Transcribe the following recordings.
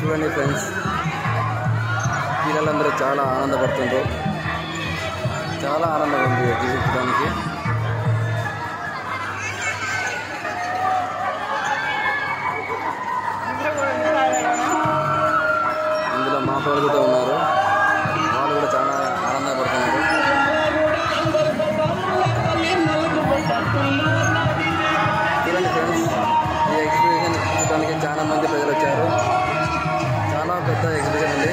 చూడండి ఫ్రెండ్స్ పిల్లలందరూ చాలా ఆనందపడుతుండ్రు చాలా ఆనందంగా ఉంది ఎగ్జిబిట్ చూడడానికి ఇందులో మా పిల్లలు కూడా ఉన్నారు వాళ్ళు కూడా చాలా ఆనందపడుతున్నారు చూడండి ఫ్రెండ్స్ ఈ ఎగ్జిబిషన్ చూడడానికి చాలా మంది ప్రజలు వచ్చారు చాలా పెద్ద ఎగ్జిబిషన్ ఉంది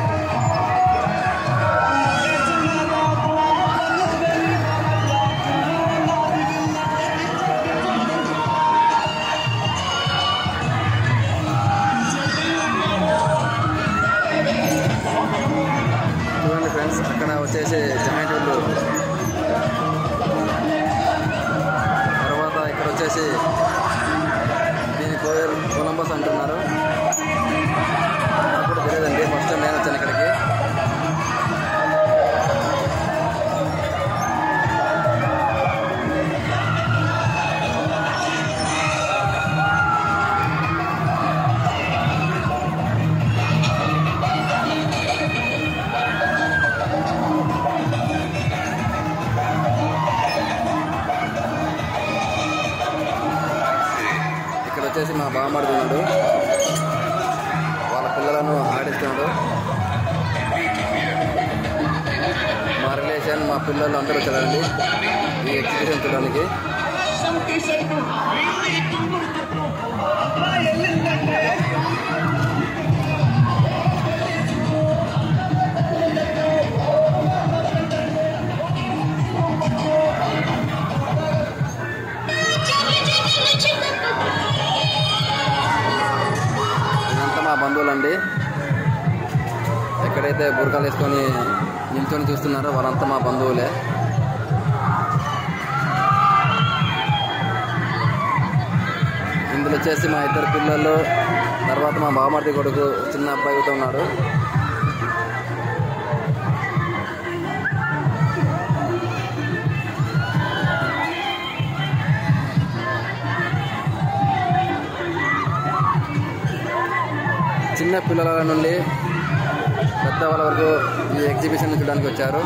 చూడండి ఫ్రెండ్స్ అక్కడ వచ్చేసి జాయింట్ వీళ్ళు తర్వాత ఇక్కడ వచ్చేసి దీని కోయల్ కొలంబస్ అంటున్నారు నాకు కూడా తెలియదండి ఫస్ట్ టైం నేను వచ్చాను ఇక్కడికి ఇక్కడ వచ్చేసి మా బామ్మడిది ఉన్నాడు వాళ్ళ పిల్లలను ఆడిస్తున్నాడు మా రిలేషన్ మా పిల్లలు అందరూ వచ్చారండి ఈ ఎగ్జిబిషన్ చూడడానికి ఇదంతా మా బంధువులండి ఎక్కడైతే బురకాలు వేసుకొని నిల్చొని చూస్తున్నారో వాళ్ళంతా మా బంధువులే ఇందులో వచ్చేసి మా ఇద్దరు పిల్లలు తర్వాత మా బామర్ది కొడుకు చిన్న అబ్బాయి కూడా ఉన్నాడు చిన్న పిల్లల నుండి పెద్దవాళ్ళ వరకు ఈ ఎగ్జిబిషన్ చూడడానికి వచ్చారు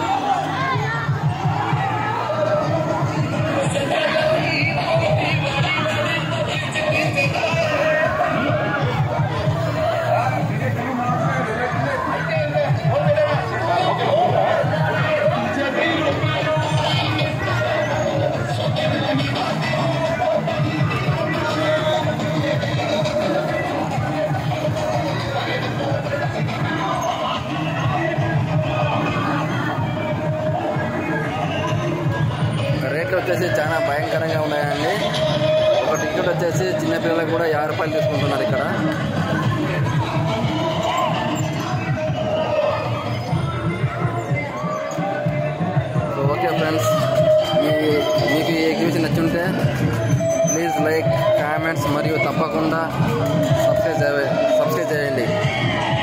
రేట్లు వచ్చేసి చాలా భయంకరంగా ఉన్నాయండి ఒక టికెట్ వచ్చేసి చిన్నపిల్లలకు కూడా యాభై రూపాయలు తీసుకుంటున్నారు ఇక్కడ సో ఓకే ఫ్రెండ్స్ మీ మీకు ఈ ఎగ్జిబిషన్ నచ్చుంటే ప్లీజ్ లైక్ కామెంట్స్ మరియు తప్పకుండా సబ్స్క్రైబ్ చేయ- సబ్స్క్రైబ్ చేయండి